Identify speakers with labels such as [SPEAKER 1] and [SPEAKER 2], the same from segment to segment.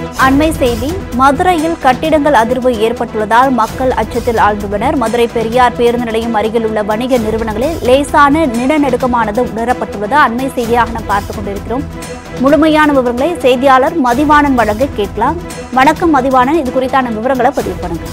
[SPEAKER 1] அண்மை செய்தி மதுரையில் கட்டிடங்கள் அதிர்வு ஏற்பட்டுள்ளதால் மக்கள் அச்சத்தில் ஆழ்ந்துள்ளனர் மதுரை பெரியார் பேருந்து நிலையம் அருகில் உள்ள வணிக நிறுவனங்களில் லேசான நிலநடுக்கமானது உணரப்பட்டுள்ளது அண்மை செய்தியாக நாம் பார்த்துக் கொண்டிருக்கிறோம் முழுமையான விவரங்களை செய்தியாளர் மதிவாணன் வழங்க கேட்கலாம் வணக்கம் மதிவாணன் இது குறித்தான விவரங்களை பதிவு பண்ணுங்க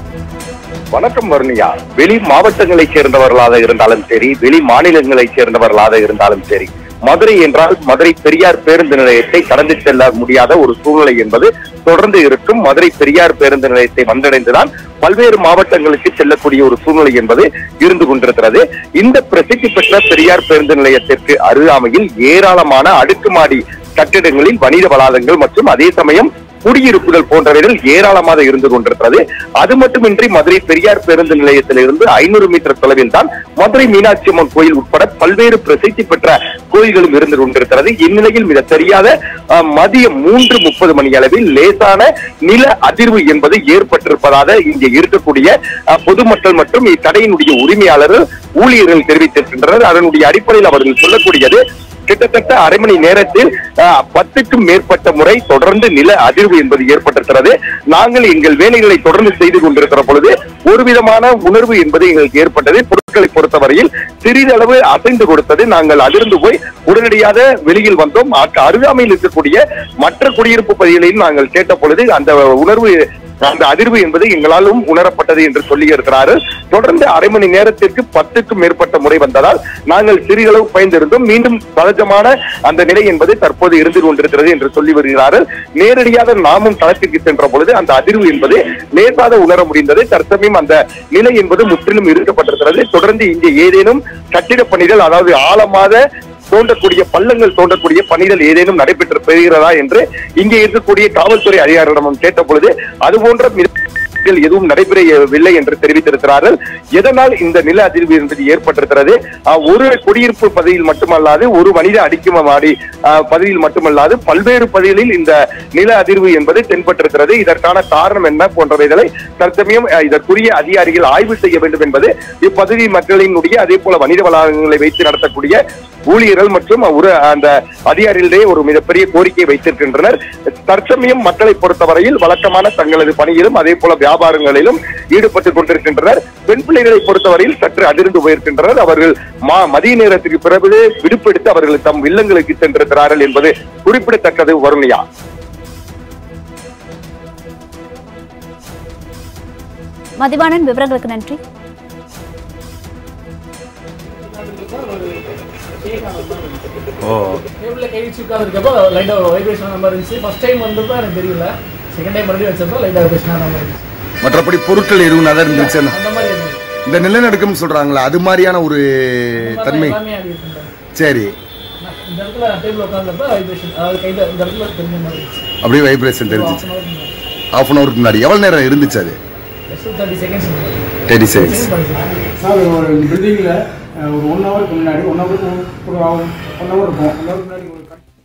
[SPEAKER 2] வணக்கம் வர்ணியா வெளி மாவட்டங்களைச் சேர்ந்தவர்களாக இருந்தாலும் சரி வெளி மாநிலங்களைச் சேர்ந்தவர்களாக இருந்தாலும் சரி மதுரை என்றால் மதுரை பெரியார் பேருந்து நிலையத்தை கடந்து செல்ல முடியாத ஒரு சூழ்நிலை என்பது தொடர்ந்து இருக்கும் மதுரை பெரியார் பேருந்து நிலையத்தை வந்தடைந்துதான் பல்வேறு மாவட்டங்களுக்கு செல்லக்கூடிய ஒரு சூழ்நிலை என்பது இருந்து கொண்டிருக்கிறது இந்த பிரசித்தி பெற்ற பெரியார் பேருந்து நிலையத்திற்கு அருகாமையில் ஏராளமான அடுக்குமாடி கட்டிடங்களில் வணிக வளாகங்கள் மற்றும் அதே சமயம் குடியிருப்புகள் போன்றவைகள் ஏராளமாக இருந்து கொண்டிருக்கிறது அது மட்டுமின்றி மதுரை பெரியார் பேருந்து நிலையத்திலிருந்து ஐநூறு மீட்டர் தொலைவில் தான் மதுரை மீனாட்சி அம்மன் கோயில் உட்பட பல்வேறு பிரசித்தி பெற்ற கோயில்களும் இருந்து கொண்டிருக்கிறது இந்நிலையில் மிக தெரியாத அஹ், மதியம் மூன்று முப்பது மணி அளவில் லேசான நில அதிர்வு என்பது ஏற்பட்டிருப்பதாக இங்கே இருக்கக்கூடிய அஹ், பொதுமக்கள் மற்றும் இக்கடையினுடைய உரிமையாளர்கள் ஊழியர்கள் தெரிவித்திருக்கின்றனர் அதனுடைய அடிப்படையில் அவர்கள் சொல்லக்கூடியது கிட்டத்தட்ட அரை மணி நேரத்தில் அஹ், பத்துக்கும் மேற்பட்ட முறை தொடர்ந்து நில அதிர்வு என்பது ஏற்பட்டிருக்கிறது நாங்கள் எங்கள் வேலைகளை தொடர்ந்து செய்து கொண்டிருக்கிற பொழுது ஒரு விதமான உணர்வு என்பது எங்களுக்கு ஏற்பட்டது பொருட்களை பொறுத்தவரையில் சிறிதளவு அசைந்து கொடுத்தது நாங்கள் அதிர்ந்து போய் உடனடியாக வெளியில் வந்தோம் அக்க- அருகாமையில் இருக்கக்கூடிய மற்ற குடியிருப்பு பகுதிகளையும் நாங்கள் கேட்ட பொழுது அந்த உணர்வு அந்த அதிர்வு என்பது எங்களாலும் உணரப்பட்டது என்று சொல்லி இருக்கிறார்கள் தொடர்ந்து அரை மணி நேரத்திற்கு பத்துக்கும் மேற்பட்ட முறை வந்ததால் நாங்கள் சிறிதளவு பயந்திருந்தோம் மீண்டும் சகஜமான அந்த நிலை என்பது தற்போது இருந்து கொண்டிருக்கிறது என்று சொல்லி வருகிறார்கள் நேரடியாக நாமும் களத்திற்கு சென்ற பொழுது அந்த அதிர்வு என்பது லேசாக உணர முடிந்தது தற்சமயம் அந்த நிலை என்பது முற்றிலும் இருக்கப்பட்டிருக்கிறது தொடர்ந்து இங்கே ஏதேனும் கட்டிடப் பணிகள் அதாவது ஆழமாக தோண்டக்கூடிய பள்ளங்கள் தோண்டக்கூடிய பணிகள் ஏதேனும் நடைபெற்று பெறுகிறதா என்று இங்கே இருக்கக்கூடிய காவல்துறை அதிகாரிகளிடம் கேட்ட பொழுது அது போன்ற மிதங்கள் எதுவும் நடைபெறவில்லை என்று தெரிவித்திருக்கிறார்கள் எதனால் இந்த நில அதிர்வு என்பது ஏற்பட்டிருக்கிறது அஹ், ஒரு குடியிருப்பு பகுதியில் மட்டுமல்லாது ஒரு மனித அடிக்குமாடி அஹ், பகுதியில் மட்டுமல்லாது பல்வேறு பகுதிகளில் இந்த நில அதிர்வு என்பது தென்பட்டிருக்கிறது இதற்கான காரணம் என்ன போன்றவைகளை தற்சமயம் அஹ், இதற்குரிய அதிகாரிகள் ஆய்வு செய்ய வேண்டும் என்பது இப்பகுதி மக்களினுடைய அதே போல வணிக வளாகங்களை வைத்து நடத்தக்கூடிய ஊழியர்கள் மற்றும் ஒரு அந்த அதிகாரிகளிடையே ஒரு மிகப்பெரிய கோரிக்கை வைத்திருக்கின்றனர் தற்சமயம் மக்களை பொறுத்தவரையில் வழக்கமான தங்களது பணியிலும் அதே போல வியாபாரங்களிலும் ஈடுபட்டுக் கொண்டிருக்கின்றனர் பெண் பிள்ளைகளை பொறுத்தவரையில் சற்று அதிர்ந்து போயிருக்கின்றனர் அவர்கள் மா மதிய நேரத்திற்கு பிறகு விடுப்பெடுத்து அவர்கள் தம் இல்லங்களுக்கு சென்றிருக்கிறார்கள் என்பது குறிப்பிடத்தக்கது வருணையா
[SPEAKER 1] மதிவாணன் விவரங்களுக்கு நன்றி
[SPEAKER 3] ஓ
[SPEAKER 4] டேபிளில் கை வச்சு உட்காந்துருக்கப்போ லைட்டாக ஒரு வைப்ரேஷன் அந்த மாதிரி இருந்துச்சு ஃபஸ்ட் டைம் வந்தப்போ எனக்கு தெரியல செகண்ட் டைம் மறுபடியும் வச்சப்போ லைட்டாக வைப்ரேஷன் அந்த மாதிரி இருந்துச்சு
[SPEAKER 3] மற்றபடி பொருட்கள் எதுவும் நகர் இருந்துச்சு
[SPEAKER 4] அந்த மாதிரி இருந்துச்சு
[SPEAKER 3] இந்த நிலநடுக்கம் சொல்றாங்களா அது மாதிரியான ஒரு தன்மை
[SPEAKER 4] எல்லாமே அப்படி இருக்குங்க
[SPEAKER 3] சரி
[SPEAKER 4] இந்த இடத்துல டேபிள் உட்காந்தப்ப வைப்ரேஷன் அதாவது கையில் இந்த இடத்துல தெரிஞ்ச மாதிரி இருந்துச்சு
[SPEAKER 3] அப்படியே வைப்ரேஷன் தெரிஞ்சிச்சு
[SPEAKER 4] ஹாஃப்
[SPEAKER 3] ஹாஃப் அன் ஹவருக்கு முன்னாடி எவ்வளவு நேரம் இருந்துச்சு அது
[SPEAKER 4] thirty seconds
[SPEAKER 3] thirty seconds
[SPEAKER 5] sir ஒரு பில்டிங்கில் ஒரு ஒன் ஹவருக்கு முன்னாடி ஒன் ஹவருக்கு ஒரு ஒன் ஹவர் இருக்கும் ஒன் ஹவருக்கு முன்னாடி ஒரு